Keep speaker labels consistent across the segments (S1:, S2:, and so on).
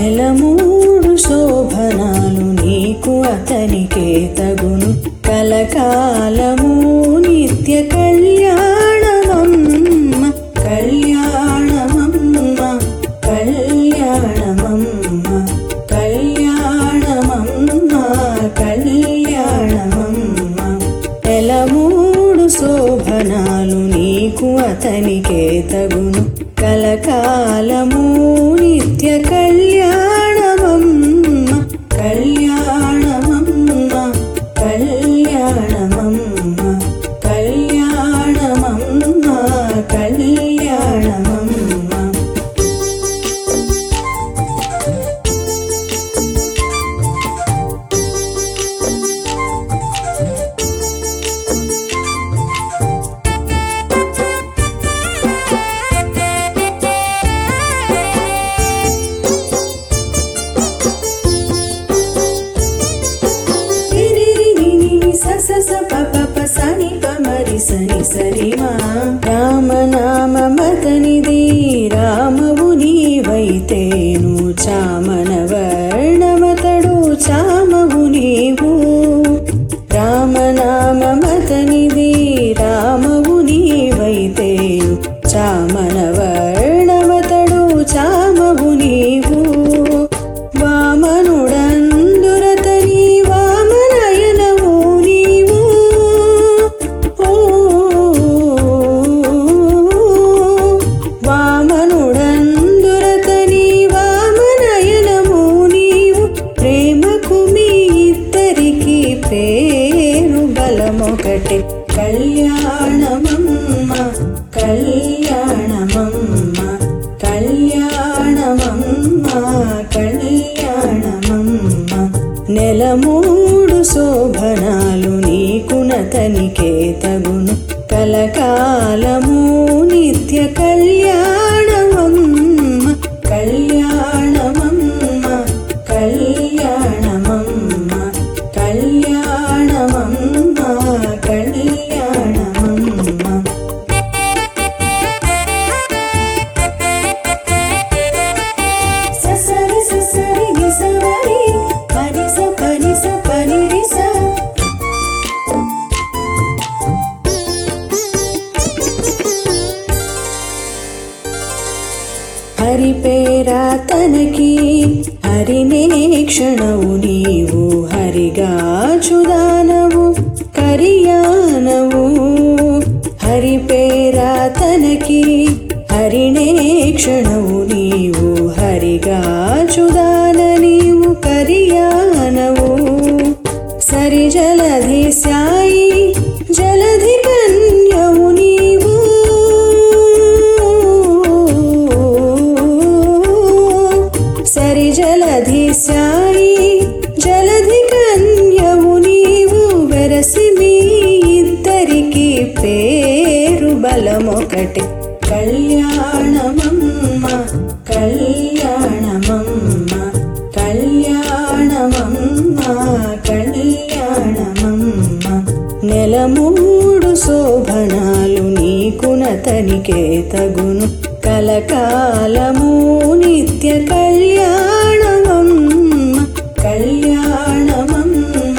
S1: నెల మూడు శోభనాలు నీకు అతనికే తగును కలకాలము నిత్య కళ్యాణమమ్మ కళ్యాణమమ్మ కళ్యాణమమ్మ కళ్యాణమమ్మ కళ్యాణమమ్మ నెల మూడు శోభనాలు నీకు అతనికే తగును కలకాలము నిత్య కళ్యాణమమ్మ కళ్యాణమమ్మ కళ్యాణమమ్మ కళ్యాణమమ్మ కళ్యాణమమ్మ రామనామ మతనిది రామవు నీవైతేను చామన వర్ణమతడు చామవు నీవు రామనామ మతనిది రామవు నీవైతేను చామన వర్ణమతడు చామవు నీవు వామనుడందురతని వామనయనము నీవు ఓ వామనుడందురతని వామనయనము నీవు ప్రేమకు మీ ఇద్దరికి పేరు బలమొకటే కళ్యాణమమ్మ కళ్యాణమమ్మ కళ్యాణమమ్మ కళ్యాణమమ్మ నెల మూడు శోభనాలు నీకునతనికే తగును కలకాలము నిత్య కళ్యాణమమ్మ కళ్యాణమమ్మ కళ్యాణమమ్మ కళ్యాణమమ్మ కళ్యాణమమ్మ ససరి ససరి నిసవరి పనిస పనిస పనిరిస హరి పేరా తనకి హరినే క్షణవు నీవు హరిగా చుదానవు కరియానవు హరి పేరా తనకి హరినే క్షణవు నీవు హరిగా చుదాన నీవు కరియానవు సరి జలధి సాయి జలధి కన్యవు నీవు సరి జలధి సాయి జలధి కన్యవు నీవు వెరసి మీ ఇద్దరికి పేరు బలమొకటి కళ్యాణమమ్మ కళ్యాణమమ్మ కళ్యాణమమ్మ కళ్యాణమమ్మ నెల మూడు శోభనాలు నీకునతనికే తగును కలకాలము నిత్య కళ్యాణమమ్మ కళ్యాణమమ్మ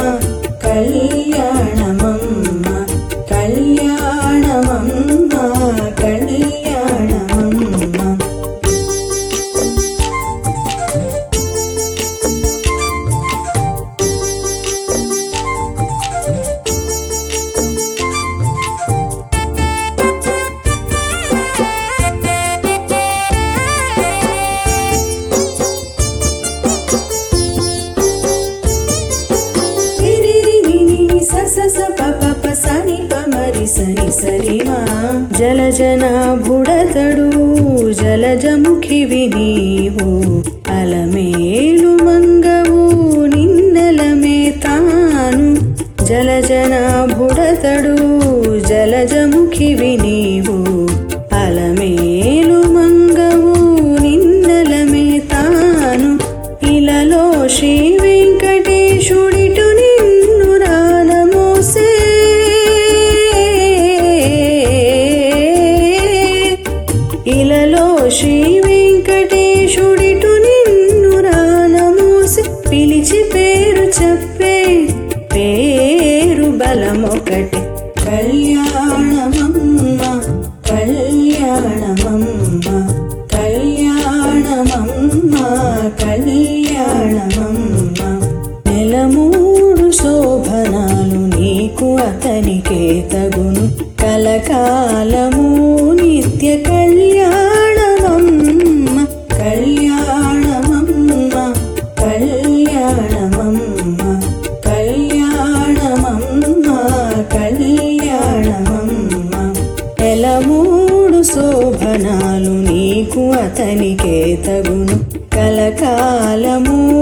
S1: కళ్యాణమమ్మ కళ్యాణమమ్మ కళ్యాణమమ్మ జలజన బుడతడు జలజముఖివి నీవు అలమేలు మంగవు నిన్నెలమే తాను జలజన బుడతడు జలజముఖివి నీవు అలమేలు మంగవు నిన్నెలమే తాను ఇలలో శ్రీ వెంకటేశుడిటు నిన్ను రానమోసే ఇలలో శ్రీ వెంకటేశుడిటు నిన్ను రా కళ్యాణమమ్మ కళ్యాణమమ్మ కళ్యాణమమ్మ నెలమూడు శోభనాలు నీకు అతనికే తగును కలకాలము నిత్య కళ్యాణమమ్మ కళ్యాణమమ్మ కళ్యాణమమ్మ కళ్యాణమమ్మ కళ్యాణమమ్మ ఎలమూడు శోభనాలు నీకు అతనికే తగును కలకాలము